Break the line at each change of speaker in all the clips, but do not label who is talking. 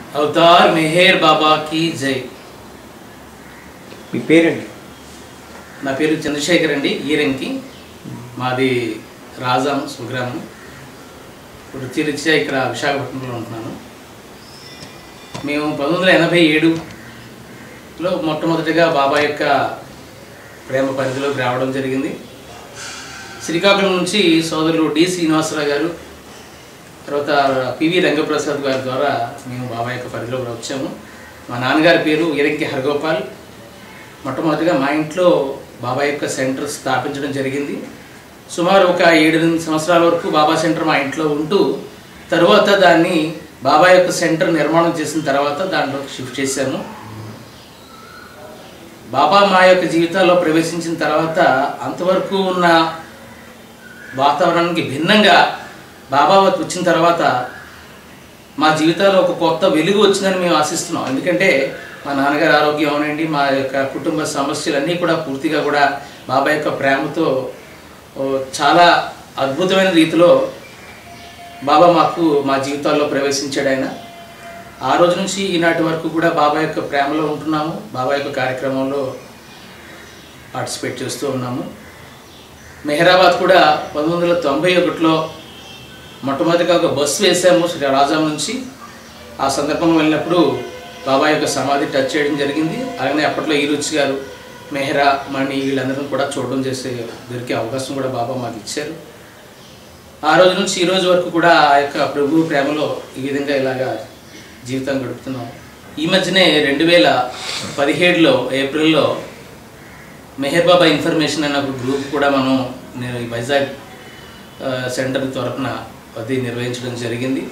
Avatar Meher బాబా की జై
మీ పేరండి
నా పేరు చంద్రశేఖర్ అండి ఈరంకి మాది రాజాం సుగ్రామం వృత్తిరీత్యా ఇక్కడ విశాఖపట్నంలో ఉంటున్నాను మేము పంతొమ్మిది వందల ఎనభై ఏడులో మొట్టమొదటిగా బాబా యొక్క ప్రేమ పరిధిలోకి రావడం జరిగింది శ్రీకాకుళం నుంచి సోదరులు డి శ్రీనివాసరావు గారు తర్వాత పివి రంగప్రసాద్ గారి ద్వారా మేము బాబా యొక్క పరిధిలోకి వచ్చాము మా నాన్నగారి పేరు ఇరంకి హరగోపాల్ మొట్టమొదటిగా మా ఇంట్లో బాబా యొక్క సెంటర్ స్థాపించడం జరిగింది సుమారు ఒక ఏడు ఎనిమిది సంవత్సరాల వరకు బాబా సెంటర్ మా ఇంట్లో ఉంటూ తరువాత దాన్ని బాబా యొక్క సెంటర్ నిర్మాణం చేసిన తర్వాత దాంట్లోకి షిఫ్ట్ చేశాము బాబా మా యొక్క జీవితాల్లో ప్రవేశించిన తర్వాత అంతవరకు ఉన్న వాతావరణానికి భిన్నంగా బాబా వచ్చిన తర్వాత మా జీవితాల్లో ఒక కొత్త వెలుగు వచ్చిందని మేము ఆశిస్తున్నాం ఎందుకంటే మా నాన్నగారి ఆరోగ్యం అవనండి మా యొక్క కుటుంబ సమస్యలన్నీ కూడా పూర్తిగా కూడా బాబా యొక్క ప్రేమతో ఓ, చాలా అద్భుతమైన రీతిలో బాబా మాకు మా జీవితాల్లో ప్రవేశించాడు ఆయన ఆ రోజు నుంచి ఈనాటి వరకు కూడా బాబా యొక్క ప్రేమలో ఉంటున్నాము బాబా యొక్క కార్యక్రమంలో పార్టిసిపేట్ చేస్తూ ఉన్నాము మెహరాబాద్ కూడా పంతొమ్మిది వందల తొంభై ఒకటిలో మొట్టమొదటిగా ఒక బస్సు వేసాము శ్రీ రాజాం నుంచి ఆ సందర్భంలో వెళ్ళినప్పుడు బాబా యొక్క సమాధి టచ్ చేయడం జరిగింది అలాగే అప్పట్లో ఈరుచి గారు మెహరా మణి వీళ్ళందరం కూడా చూడడం చేసే దొరికే అవకాశం కూడా బాబా మాకు ఇచ్చారు ఆ రోజు నుంచి ఈ రోజు వరకు కూడా ఆ యొక్క ప్రభు ప్రేమలో ఈ విధంగా ఇలాగా జీవితం గడుపుతున్నాం ఈ మధ్యనే రెండు వేల పదిహేడులో ఏప్రిల్లో మెహర్ బాబా ఇన్ఫర్మేషన్ అనే ఒక గ్రూప్ కూడా మనం నేను ఈ వైజాగ్ ఆ, సెంటర్ తరపున అది నిర్వహించడం జరిగింది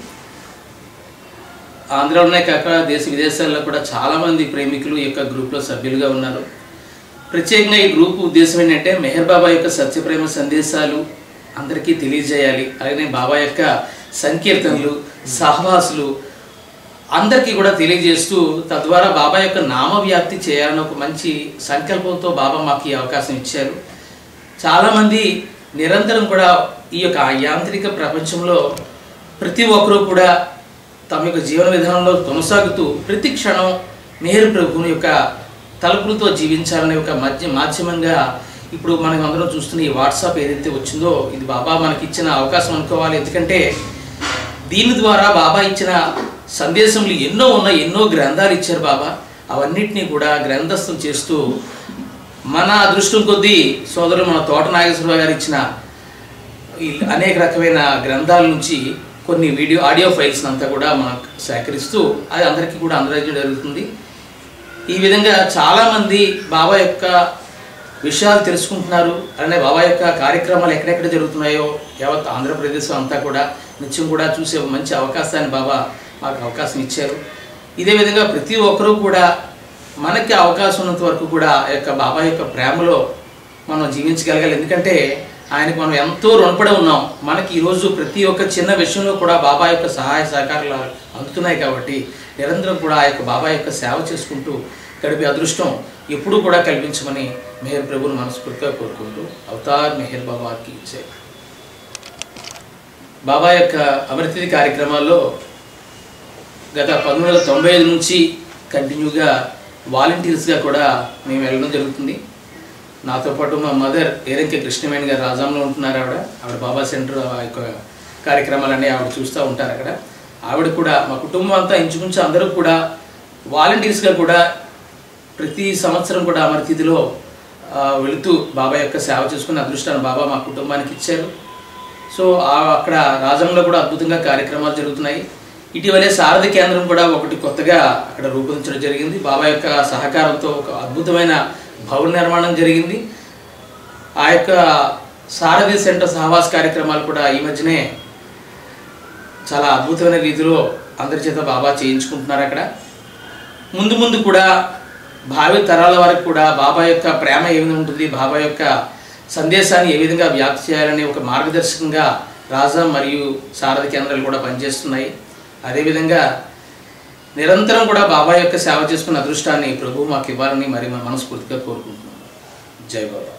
ఆంధ్రాలోనే కాక దేశ విదేశాల్లో కూడా చాలామంది ప్రేమికులు ఈ యొక్క గ్రూప్లో సభ్యులుగా ఉన్నారు ప్రత్యేకంగా ఈ గ్రూప్ ఉద్దేశం ఏంటంటే మెహర్ బాబా యొక్క సత్యప్రేమ సందేశాలు అందరికీ తెలియజేయాలి అలాగే బాబా యొక్క సంకీర్తనలు సహవాసులు అందరికీ కూడా తెలియజేస్తూ తద్వారా బాబా యొక్క నామ వ్యాప్తి చేయాలని ఒక మంచి సంకల్పంతో బాబా మాకు ఈ అవకాశం ఇచ్చారు చాలామంది నిరంతరం కూడా ఈ యొక్క యాంత్రిక ప్రపంచంలో ప్రతి ఒక్కరూ కూడా తమ యొక్క జీవన విధానంలో కొనసాగుతూ ప్రతి క్షణం మేరు ప్రభుని యొక్క తలుపులతో జీవించాలనే ఒక మధ్య మాధ్యమంగా ఇప్పుడు మనం అందరం చూస్తున్న ఈ వాట్సాప్ ఏదైతే వచ్చిందో ఇది బాబా మనకి ఇచ్చిన అవకాశం అనుకోవాలి ఎందుకంటే దీని ద్వారా బాబా ఇచ్చిన సందేశములు ఎన్నో ఉన్నాయి ఎన్నో గ్రంథాలు ఇచ్చారు బాబా అవన్నిటినీ కూడా గ్రంథస్థం చేస్తూ మన అదృష్టం కొద్దీ సోదరులు మన తోట నాగేశ్వరరావు గారు ఇచ్చిన ఈ అనేక రకమైన గ్రంథాల నుంచి కొన్ని వీడియో ఆడియో ఫైల్స్ అంతా కూడా మనకు సేకరిస్తూ అది అందరికీ కూడా అందజేయడం జరుగుతుంది ఈ విధంగా చాలామంది బాబా యొక్క విషయాలు తెలుసుకుంటున్నారు అలానే బాబా యొక్క కార్యక్రమాలు ఎక్కడెక్కడ జరుగుతున్నాయో యావత్ ఆంధ్రప్రదేశ్ అంతా కూడా నిత్యం కూడా చూసే ఒక మంచి అవకాశాన్ని బాబా మాకు అవకాశం ఇచ్చారు ఇదే విధంగా ప్రతి ఒక్కరూ కూడా మనకి అవకాశం ఉన్నంత వరకు కూడా ఆ యొక్క బాబా యొక్క ప్రేమలో మనం జీవించగలగాలి ఎందుకంటే ఆయనకు మనం ఎంతో రుణపడి ఉన్నాం మనకి ఈరోజు ప్రతి ఒక్క చిన్న విషయంలో కూడా బాబా యొక్క సహాయ సహకారాలు అందుతున్నాయి కాబట్టి నిరంతరం కూడా ఆ యొక్క బాబా యొక్క సేవ చేసుకుంటూ గడిపే అదృష్టం ఎప్పుడూ కూడా కల్పించమని మెహర్ ప్రభుని మనస్ఫూర్తిగా కోరుకుంటూ అవతార్ మెహర్ బాబాకి ఇచ్చే బాబా యొక్క అమరతిథి కార్యక్రమాల్లో గత పంతొమ్మిది వందల తొంభై ఐదు నుంచి కంటిన్యూగా వాలంటీర్స్గా కూడా మేము వెళ్ళడం జరుగుతుంది నాతో పాటు మా మదర్ ఏరంకె కృష్ణవేణి గారు రాజాంలో ఉంటున్నారు ఆవిడ ఆవిడ బాబా సెంటర్ ఆ యొక్క కార్యక్రమాలన్నీ ఆవిడ చూస్తూ ఉంటారు అక్కడ ఆవిడ కూడా మా కుటుంబం అంతా ఇంచుమించు అందరూ కూడా వాలంటీర్స్గా కూడా ప్రతి సంవత్సరం కూడా అమరతిథిలో ఆ, వెళుతూ బాబా యొక్క సేవ చేసుకునే అదృష్టాన్ని బాబా మా కుటుంబానికి ఇచ్చారు సో ఆ- అక్కడ రాజంలో కూడా అద్భుతంగా కార్యక్రమాలు జరుగుతున్నాయి ఇటీవలే సారథి కేంద్రం కూడా ఒకటి కొత్తగా అక్కడ రూపొందించడం జరిగింది బాబా యొక్క సహకారంతో ఒక అద్భుతమైన భవన నిర్మాణం జరిగింది ఆ యొక్క సారథి సెంటర్ సహవాస కార్యక్రమాలు కూడా ఈ మధ్యనే చాలా అద్భుతమైన రీతిలో అందరి చేత బాబా చేయించుకుంటున్నారు అక్కడ ముందు ముందు కూడా భావి తరాల వరకు కూడా బాబా యొక్క ప్రేమ ఏ విధంగా ఉంటుంది బాబా యొక్క సందేశాన్ని ఏ విధంగా వ్యాప్తి చేయాలనే ఒక మార్గదర్శకంగా రాజా మరియు సారథి కేంద్రాలు కూడా పనిచేస్తున్నాయి అదేవిధంగా నిరంతరం కూడా బాబా యొక్క సేవ చేసుకున్న అదృష్టాన్ని ప్రభు మాకు ఇవ్వాలని మరి మనస్ఫూర్తిగా కోరుకుంటున్నాను జై బాబా